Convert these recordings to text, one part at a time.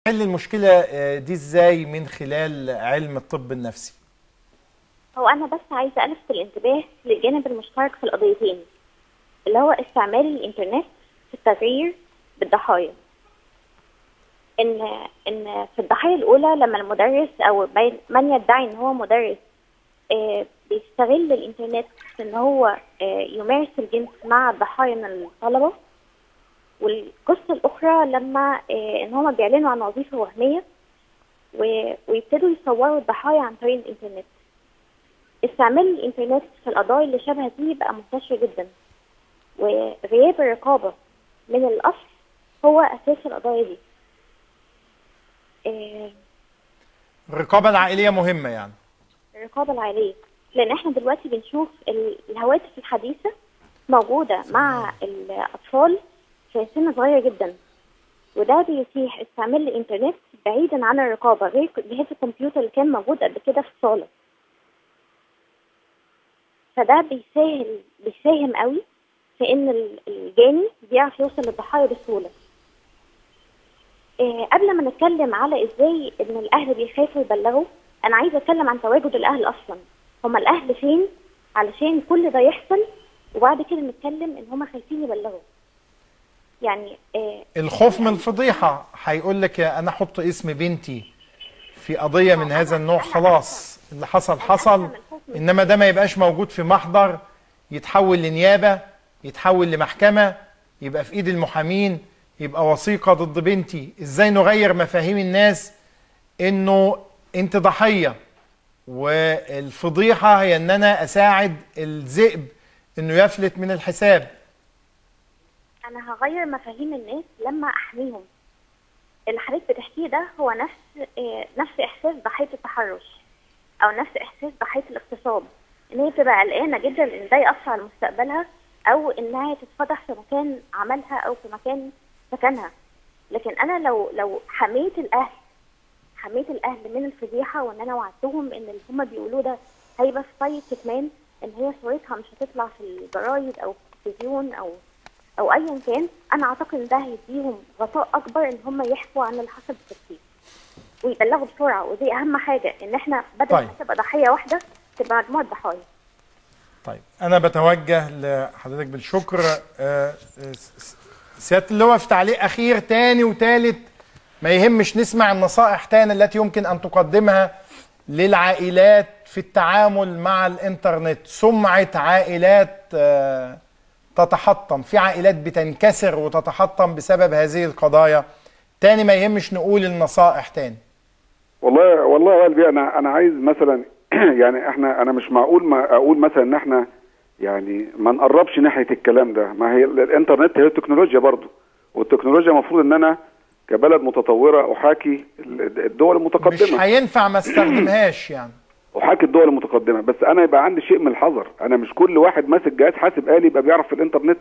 بتحل المشكله آه، دي ازاي من خلال علم الطب النفسي هو انا بس عايزه الفت الانتباه للجانب المشترك في القضيتين اللي هو استعمال الانترنت في التغيير بالضحايا ان ان في الضحيه الاولى لما المدرس او بين- من يدعي ان هو مدرس آه، بيستغل الانترنت في ان هو آه، يمارس الجنس مع ضحايا من الطلبه والقصه الاخرى لما آه، ان هم بيعلنوا عن وظيفه وهميه و- ويبتدوا يصوروا الضحايا عن طريق الانترنت استعمال الانترنت في القضايا اللي شبه دي بقى منتشر جدا وغياب الرقابة من الأصل هو أساس القضايا دي آه، الرقابه العائليه مهمه يعني الرقابة العائلية لأن احنا دلوقتي بنشوف ال- الهواتف الحديثة موجودة مع الأطفال في سن صغير جدا وده بيتيح استعمال الإنترنت بعيدا عن الرقابة غير جهاز الكمبيوتر اللي كان موجود قبل كده في الصالة فده بيسهل بيساهم قوي في ان ال- الجاني بيعرف يوصل للضحايا بسهوله إيه قبل ما نتكلم على ازاي ان الاهل بيخافوا يبلغوا انا عايزه اتكلم عن تواجد الاهل اصلا هما الاهل فين علشان كل ده يحصل وبعد كده نتكلم ان هما خايفين يبلغوا يعني إيه الخوف من الفضيحه هيقول لك انا احط اسم بنتي في قضيه من هذا النوع خلاص اللي حصل حصل انما ده ما يبقاش موجود في محضر يتحول لنيابه يتحول لمحكمه يبقى في ايد المحامين يبقى وثيقه ضد بنتي ازاي نغير مفاهيم الناس انه انت ضحيه والفضيحه هي ان انا اساعد الذئب انه يفلت من الحساب انا هغير مفاهيم الناس لما احميهم اللي حضرتك بتحكيه ده هو نفس إيه نفس احساس ضحيه التحرش او نفس احساس ضحيه الاغتصاب ان هي بتبقى قلقانه جدا ان ده ياثر على مستقبلها او انها تتفضح في مكان عملها او في مكان سكنها لكن انا لو لو حميت الاهل حميت الاهل من الفضيحه وان انا وعدتهم ان اللي هم بيقولوه ده هيبقى في طي كتمان ان هي صورتها مش هتطلع في الجرايد او في التلفزيون او او ايا كان انا اعتقد ان ده هيديهم غطاء اكبر ان هم يحكوا عن اللي حصل بالتفصيل ويبلغوا بسرعه ودي اهم حاجه ان احنا بدل طيب. ما تبقى ضحيه واحده تبقى مجموعه ضحايا طيب انا بتوجه لحضرتك بالشكر آه، س- س- سياده اللواء في تعليق اخير تاني وتالت ما يهمش نسمع النصائح تاني التي يمكن ان تقدمها للعائلات في التعامل مع الانترنت سمعه عائلات آه، تتحطم في عائلات بتنكسر وتتحطم بسبب هذه القضايا تاني ما يهمش نقول النصائح تاني والله والله يا قلبي انا انا عايز مثلا يعني احنا انا مش معقول ما اقول مثلا ان احنا يعني ما نقربش ناحيه الكلام ده ما هي الانترنت هي التكنولوجيا برضو والتكنولوجيا المفروض ان انا كبلد متطوره احاكي الدول مش المتقدمه هينفع ما استخدمهاش يعني احاكي الدول المتقدمه بس انا يبقى عندي شيء من الحذر انا مش كل واحد ماسك جهاز حاسب آلي يبقى بيعرف في الانترنت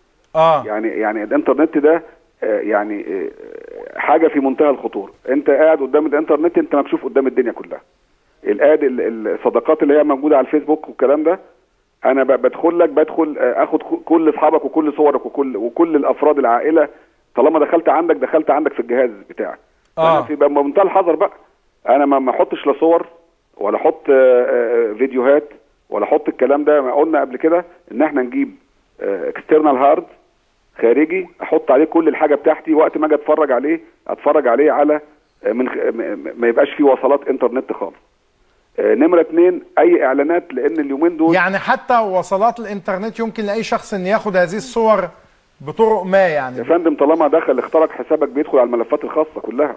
اه يعني يعني الانترنت ده آه، يعني آه، حاجه في منتهى الخطوره انت قاعد قدام الانترنت انت مكشوف قدام الدنيا كلها الاد ال- الصداقات اللي هي موجوده على الفيسبوك والكلام ده انا ب- بدخل لك بدخل آه، اخد ك- كل اصحابك وكل صورك وكل وكل الافراد العائله طالما دخلت عندك دخلت عندك في الجهاز بتاعك آه. فانا في بقى بمنتهى الحذر بقى انا ما ما احطش لا صور ولا احط آه، آه، فيديوهات ولا احط الكلام ده ما قلنا قبل كده ان احنا نجيب اكسترنال هارد خارجي احط عليه كل الحاجه بتاعتي وقت ما اجي اتفرج عليه اتفرج عليه على آه، من خ- م- م- ما يبقاش فيه وصلات انترنت خالص آه، نمره اتنين اي اعلانات لان اليومين دول يعني حتى وصلات الانترنت يمكن لاي شخص ان ياخد هذه الصور بطرق ما يا يعني فندم طالما دخل اخترق حسابك بيدخل على الملفات الخاصه كلها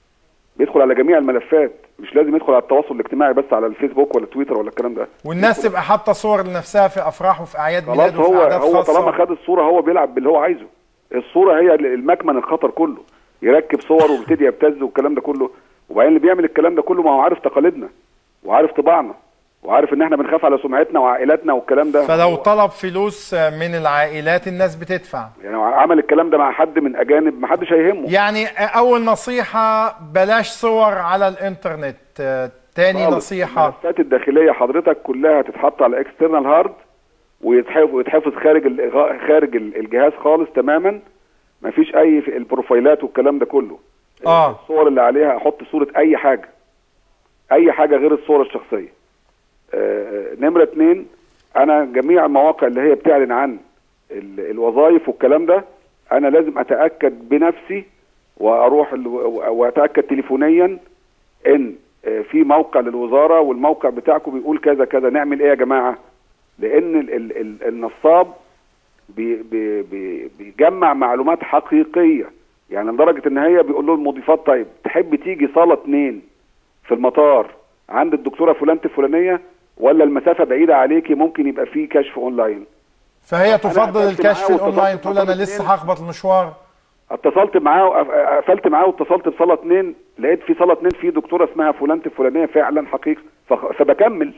بيدخل على جميع الملفات مش لازم يدخل على التواصل الاجتماعي بس على الفيسبوك ولا تويتر ولا الكلام ده والناس تبقى حاطه صور لنفسها في افراح وفي اعياد خلاص ميلاد وفي هو اعداد هو خاصه طالما خد الصوره هو بيلعب باللي هو عايزه الصوره هي المكمن الخطر كله يركب صور ويبتدي يبتز والكلام ده كله وبعدين اللي بيعمل الكلام ده كله ما هو عارف تقاليدنا وعارف طباعنا وعارف ان احنا بنخاف على سمعتنا وعائلاتنا والكلام ده فلو هو- طلب فلوس من العائلات الناس بتدفع يعني هو عمل الكلام ده مع حد من اجانب ما حدش هيهمه يعني اول نصيحه بلاش صور على الانترنت آه، تاني خالص. نصيحه الملفات الداخليه حضرتك كلها تتحط على اكسترنال هارد ويتحفظ ويتحفظ خارج ال- خارج ال- الجهاز خالص تماما ما فيش اي في البروفايلات والكلام ده كله آه. الصور اللي عليها احط صوره اي حاجه اي حاجه غير الصوره الشخصيه آه، نمره اتنين انا جميع المواقع اللي هي بتعلن عن ال- الوظائف والكلام ده انا لازم اتاكد بنفسي واروح ال- و- واتاكد تليفونيا ان آه، في موقع للوزاره والموقع بتاعكم بيقول كذا كذا نعمل ايه يا جماعه لان ال ال ال النصاب بي بي بي بيجمع معلومات حقيقيه يعني لدرجه ان هي بيقول له المضيفات طيب تحب تيجي صاله اتنين في المطار عند الدكتوره فلانه الفلانيه ولا المسافه بعيده عليكي ممكن يبقى فيه كشف اونلاين فهي أنا تفضل قفلت الكشف معاه واتصلت الاونلاين تقول انا بصالة لسه اتنين. هخبط المشوار اتصلت معاه وقف- قفلت معاه واتصلت بصاله اتنين لقيت في صاله اتنين في دكتوره اسمها فلانه الفلانيه فعلا حقيقي فخ- فبكمل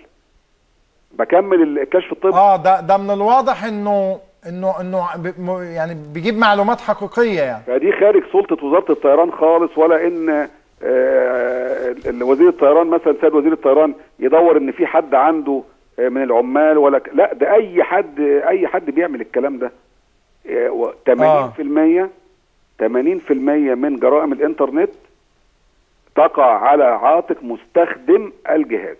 بكمل الكشف الطبي اه ده ده من الواضح انه انه انه ب- م- يعني بيجيب معلومات حقيقيه يعني فدي خارج سلطه وزاره الطيران خالص ولا ان آه، ال- وزير الطيران مثلا سيد وزير الطيران يدور ان في حد عنده آه، من العمال ولا ك- لا ده اي حد اي حد بيعمل الكلام ده آه، و- 80% 80% من جرائم الانترنت تقع على عاتق مستخدم الجهاز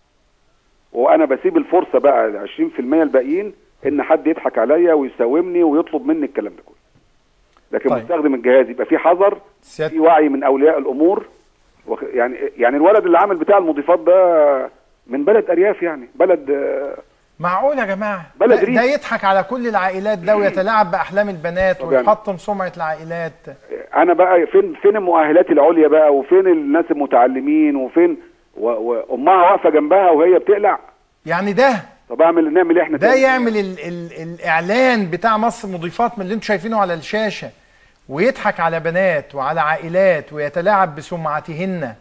وانا بسيب الفرصه بقى ل 20% الباقيين ان حد يضحك عليا ويساومني ويطلب مني الكلام ده كله لكن طيب. طيب. مستخدم الجهاز يبقى في حذر سيادة في وعي من اولياء الامور وخ- يعني يعني الولد اللي عمل بتاع المضيفات ده من بلد ارياف يعني بلد آه، معقول يا جماعه بلد ده, ريف. ده يضحك على كل العائلات ده ويتلاعب باحلام البنات طب يعني- ويحطم سمعه العائلات انا بقى فين فين المؤهلات العليا بقى وفين الناس المتعلمين وفين و- وامها واقفه جنبها وهي بتقلع يعني ده طب اعمل نعمل ايه احنا ده تاني؟ يعمل ال ال الاعلان بتاع مصر مضيفات من اللي انتم شايفينه على الشاشه ويضحك على بنات وعلى عائلات ويتلاعب بسمعتهن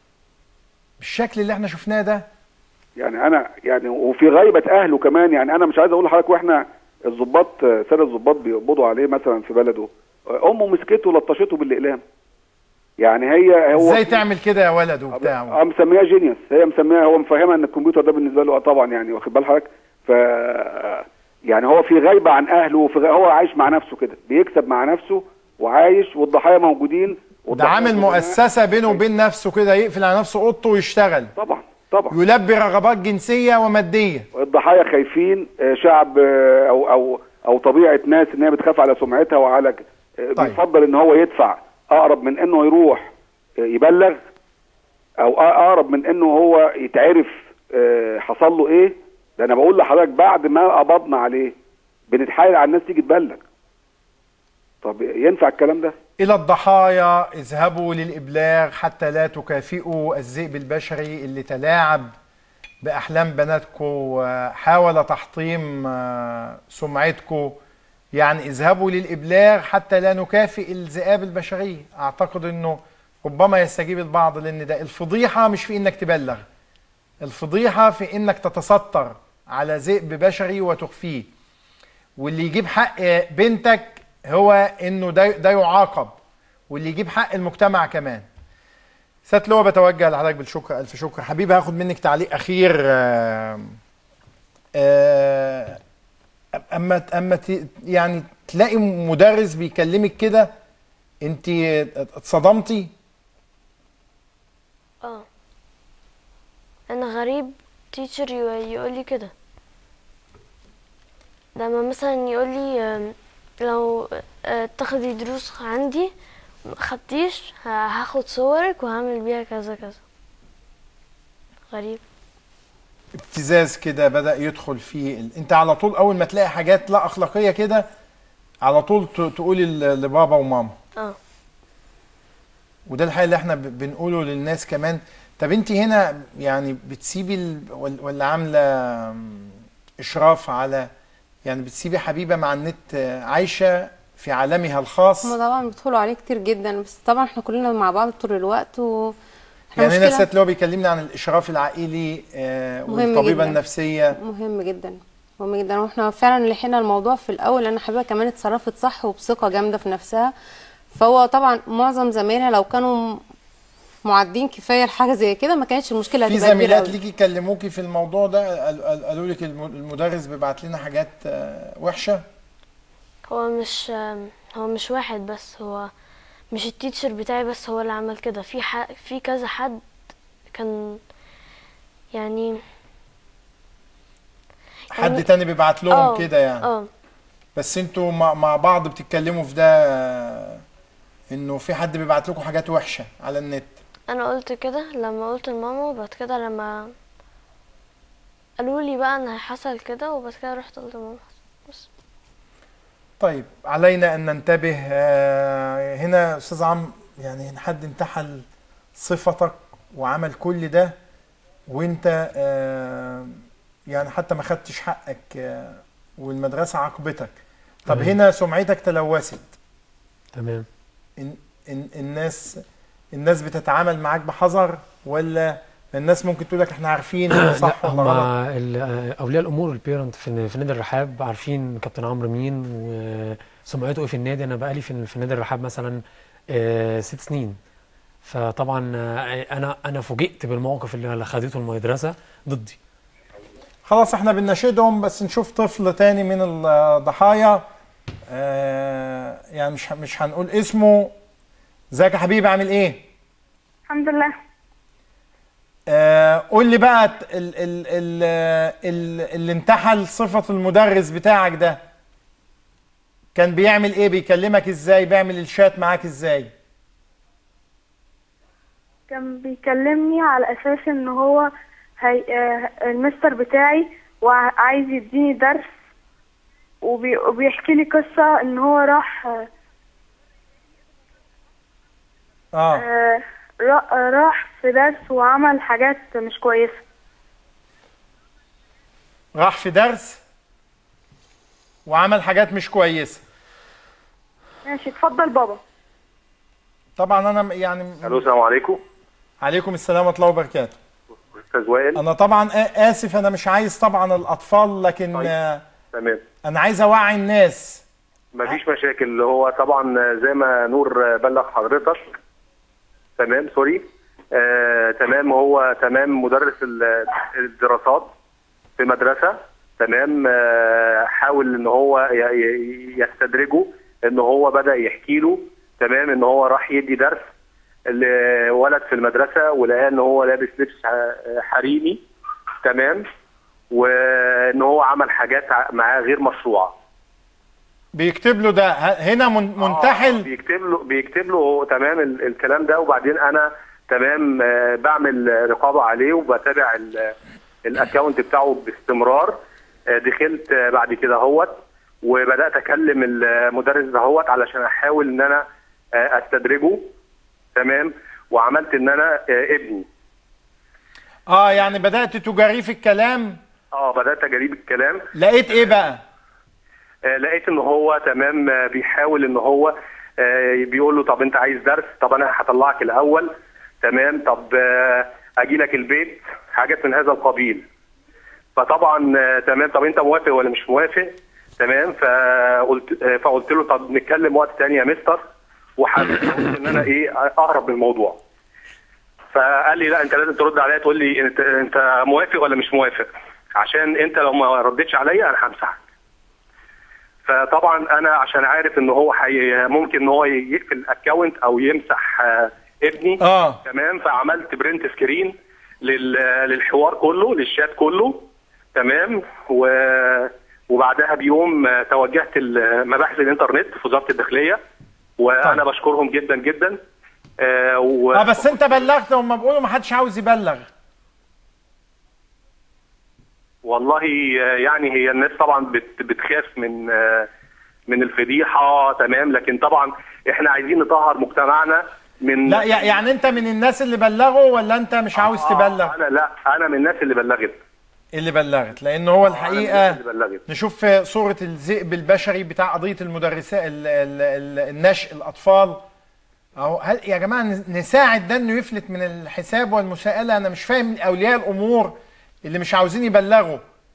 بالشكل اللي احنا شفناه ده يعني انا يعني وفي غيبه اهله كمان يعني انا مش عايز اقول لحضرتك واحنا الضباط ساده الضباط بيقبضوا عليه مثلا في بلده امه مسكته لطشته بالاقلام يعني هي هو ازاي تعمل كده يا ولد وبتاع اه مسميها جينيوس هي مسميها هو مفهمها ان الكمبيوتر ده بالنسبه له اه طبعا يعني واخد بال حضرتك ف يعني هو في غيبه عن اهله وفي غ... هو عايش مع نفسه كده بيكسب مع نفسه وعايش والضحايا موجودين ده والضحايا عامل موجودين. مؤسسه بينه وبين نفسه كده يقفل على نفسه اوضته ويشتغل طبعا طبعا يلبي رغبات جنسيه وماديه الضحايا خايفين آه، شعب آه، او او او طبيعه ناس ان هي بتخاف على سمعتها وعلى آه، طيب. بيفضل ان هو يدفع اقرب من انه يروح آه، يبلغ او أ- اقرب من انه هو يتعرف آه، حصل له ايه ده انا بقول لحضرتك بعد ما قبضنا عليه بنتحايل على الناس تيجي تبلغ طب ينفع الكلام ده إلى الضحايا اذهبوا للإبلاغ حتى لا تكافئوا الذئب البشري اللي تلاعب بأحلام بناتكم وحاول تحطيم آه، سمعتكم يعني اذهبوا للإبلاغ حتى لا نكافئ الذئاب البشرية أعتقد أنه ربما يستجيب البعض لأن ده الفضيحة مش في إنك تبلغ الفضيحة في إنك تتستر على ذئب بشري وتخفيه واللي يجيب حق بنتك هو انه ده ده يعاقب واللي يجيب حق المجتمع كمان سات لو بتوجه لحضرتك بالشكر الف شكر حبيبي هاخد منك تعليق اخير آه، آه، اما اما ت- يعني تلاقي مدرس بيكلمك كده انت اتصدمتي اه انا غريب تيتشر يقول لي كده لما مثلا يقول لي لو آه، تاخدي دروس عندي ما خدتيش ه- هاخد صورك وهعمل بيها كذا كذا غريب ابتزاز كده بدأ يدخل فيه ال- انت على طول اول ما تلاقي حاجات لا اخلاقيه كده على طول ت- تقولي ل- لبابا وماما اه وده الحقيقه اللي احنا ب- بنقوله للناس كمان طب انت هنا يعني بتسيبي ال... ولا- ولا عامله م، اشراف على يعني بتسيبي حبيبه مع النت آه، عايشه في عالمها الخاص هما طبعا بيدخلوا عليه كتير جدا بس طبعا احنا كلنا مع بعض طول الوقت و إحنا يعني هنا مشكلة الست اللي هو بيكلمنا عن الاشراف العائلي آه، مهم والطبيبه جداً. النفسيه مهم جدا مهم جدا واحنا فعلا لحقنا الموضوع في الاول لان حبيبه كمان اتصرفت صح وبثقه جامده في نفسها فهو طبعا معظم زمايلها لو كانوا معدين كفايه لحاجه زي كده ما كانتش المشكله في هتبقى كبيره زميلات قوي ليكي كلموكي في الموضوع ده قال- قال- قالوا لك الم- المدرس بيبعت لنا حاجات آه، وحشه هو مش هو مش واحد بس هو مش التيتشر بتاعي بس هو اللي عمل كده في ح... في كذا حد كان يعني حد يعني- تاني بيبعت لهم اه كده يعني اه بس انتوا مع, مع بعض بتتكلموا في ده آه، انه في حد بيبعت لكم حاجات وحشه على النت انا قلت كده لما قلت لماما وبعد كده لما قالوا لي بقى ان حصل كده وبعد كده رحت قلت لماما بس طيب علينا ان ننتبه آه، هنا استاذ عم يعني إن حد انتحل صفتك وعمل كل ده وانت آه، يعني حتى ما خدتش حقك آه، والمدرسه عاقبتك طب تمام. هنا سمعتك تلوثت تمام إن إن الناس الناس بتتعامل معاك بحذر ولا الناس ممكن تقول لك احنا عارفين إنه صح لا ولا هم غلط ال- اولياء الامور والبيرنت في في نادي الرحاب عارفين كابتن عمرو مين وسمعته ايه في النادي انا بقالي في في نادي الرحاب مثلا آه، ست سنين فطبعا آه، انا انا فوجئت بالموقف اللي خدته المدرسه ضدي خلاص احنا بنناشدهم بس نشوف طفل تاني من الضحايا آه يعني مش مش هنقول اسمه ازيك يا حبيبي عامل ايه؟ الحمد لله آه قول لي بقى ال ال ال ال اللي انتحل صفة المدرس بتاعك ده كان بيعمل ايه؟ بيكلمك ازاي؟ بيعمل الشات معاك ازاي؟ كان بيكلمني على اساس ان هو هي... آه، المستر بتاعي وعايز يديني درس وبي... وبيحكي لي قصة ان هو راح آه، اه آه، را- آه، راح في درس وعمل حاجات مش كويسة راح في درس وعمل حاجات مش كويسة ماشي اتفضل بابا طبعا انا يعني الو السلام عليكم عليكم السلام ورحمة الله وبركاته استاذ وائل انا طبعا آ- اسف انا مش عايز طبعا الاطفال لكن طيب. آه، تمام انا عايز اوعي الناس مفيش مشاكل هو طبعا زي ما نور بلغ حضرتك تمام سوري آه تمام هو تمام مدرس ال- الدراسات في مدرسه تمام آه حاول ان هو ي- ي- يستدرجه ان هو بدا يحكي له تمام ان هو راح يدي درس لولد في المدرسه ولقاه ان هو لابس لبس ح- حريمي تمام وان هو عمل حاجات ع- معاه غير مشروعه بيكتب له ده ه- هنا من- آه، منتحل بيكتب له بيكتب له تمام ال- الكلام ده وبعدين انا تمام آه، بعمل رقابه عليه وبتابع ال- الاكونت بتاعه باستمرار آه، دخلت آه، بعد كده اهوت وبدات اكلم المدرس دهوت علشان احاول ان انا آه، استدرجه تمام وعملت ان انا آه، ابني اه يعني بدات تجاريه في الكلام اه بدات اجريب الكلام لقيت ايه بقى آه، لقيت ان هو تمام آه، بيحاول ان هو آه، بيقول له طب انت عايز درس طب انا هطلعك الاول تمام طب اجي لك البيت حاجات من هذا القبيل فطبعا آه، تمام طب انت موافق ولا مش موافق تمام فقلت آه، فقلت له طب نتكلم وقت تاني يا مستر وحبيت قلت ان انا ايه اهرب من الموضوع فقال لي لا انت لازم ترد عليا تقول لي انت انت موافق ولا مش موافق عشان انت لو ما ردتش عليا انا همسحك فطبعا انا عشان عارف ان هو حي... ممكن ان هو يقفل الاكونت او يمسح آه، ابني اه تمام فعملت برنت سكرين لل... للحوار كله للشات كله تمام و... وبعدها بيوم آه، توجهت مباحث الانترنت في وزاره الداخليه وانا طيب. بشكرهم جدا جدا آه و... اه بس انت بلغت هم بيقولوا ما حدش عاوز يبلغ والله آه، يعني هي الناس طبعا بت بتخاف من آه، من الفضيحه تمام لكن طبعا احنا عايزين نطهر مجتمعنا من لا يع- يعني انت من الناس اللي بلغوا ولا انت مش عاوز آه، تبلغ انا لا انا من الناس اللي بلغت اللي بلغت لان هو أنا من الناس الحقيقه اللي بلغت نشوف في صورة الذئب البشري بتاع قضية المدرسات ال- ال- ال- النشء الأطفال أهو هل يا جماعة ن- نساعد ده إنه يفلت من الحساب والمساءلة أنا مش فاهم أولياء الأمور اللي مش عاوزين يبلغوا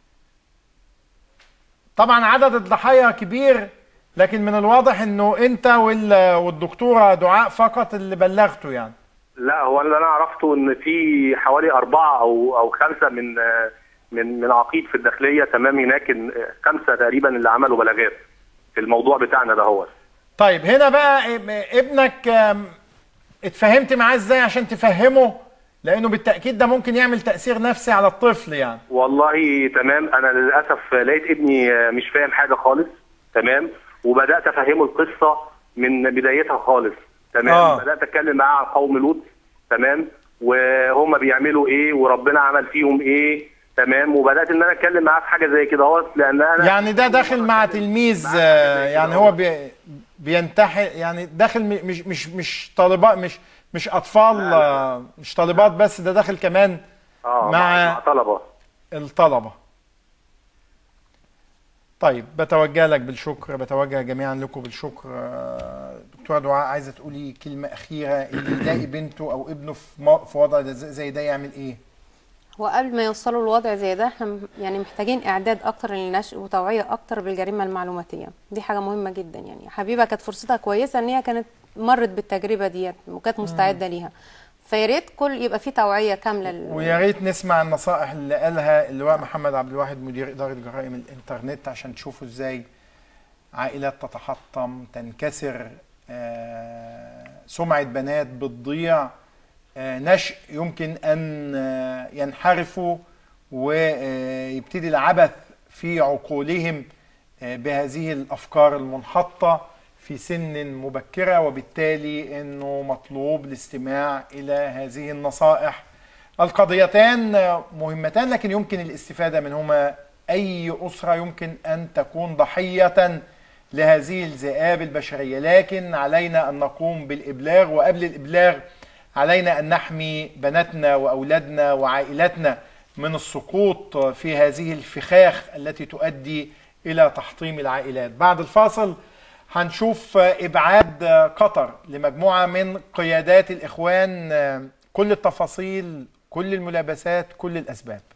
طبعا عدد الضحايا كبير لكن من الواضح إنه أنت وال- والدكتورة دعاء فقط اللي بلغتوا يعني لا هو اللي انا عرفته ان في حوالي اربعه او او خمسه من آه، من من عقيد في الداخليه تمام هناك إن- آه، خمسه تقريبا اللي عملوا بلاغات في الموضوع بتاعنا ده هو طيب هنا بقى اب- ابنك آم، اتفاهمت معاه ازاي عشان تفهمه لانه بالتاكيد ده ممكن يعمل تاثير نفسي على الطفل يعني والله تمام انا للاسف لقيت ابني مش فاهم حاجه خالص تمام وبدات افهمه القصه من بدايتها خالص تمام آه. آه. بدات اتكلم معاه عن قوم لوط تمام وهم بيعملوا ايه وربنا عمل فيهم ايه تمام وبدات ان انا اتكلم معاه في حاجه زي كده اهوت لان انا يعني ده داخل مع تلميذ آه، يعني هو بي بينتحي يعني داخل م- مش مش مش طالبات مش مش اطفال آه، مش طالبات بس ده داخل كمان اه مع- مع طلبه الطلبة طيب بتوجه لك بالشكر بتوجه جميعا لكم بالشكر آه، دكتورة دعاء عايزة تقولي كلمة أخيرة اللي يلاقي بنته أو ابنه في مو- في وضع ده زي زي ده يعمل إيه؟ وقبل ما يوصلوا لوضع زي ده احنا م- يعني محتاجين اعداد اكتر للنشء وتوعيه اكتر بالجريمه المعلوماتيه دي حاجه مهمه جدا يعني حبيبه كانت فرصتها كويسه ان هي كانت مرت بالتجربه ديت وكانت مستعده ليها فيا ريت كل يبقى في توعيه كامله لل- ويا ريت نسمع النصائح اللي قالها اللواء محمد عبد الواحد مدير إدارة جرائم الإنترنت عشان تشوفوا إزاي عائلات تتحطم تنكسر آه، سمعة بنات بتضيع آه، نشء يمكن أن آه، ينحرفوا ويبتدي العبث في عقولهم آه، بهذه الأفكار المنحطة في سن مبكرة وبالتالي أنه مطلوب الاستماع إلى هذه النصائح القضيتان مهمتان لكن يمكن الاستفادة منهما أي أسرة يمكن أن تكون ضحية لهذه الذئاب البشرية لكن علينا أن نقوم بالإبلاغ وقبل الإبلاغ علينا أن نحمي بناتنا وأولادنا وعائلتنا من السقوط في هذه الفخاخ التي تؤدي إلى تحطيم العائلات بعد الفاصل هنشوف إبعاد قطر لمجموعة من قيادات الإخوان كل التفاصيل كل الملابسات كل الأسباب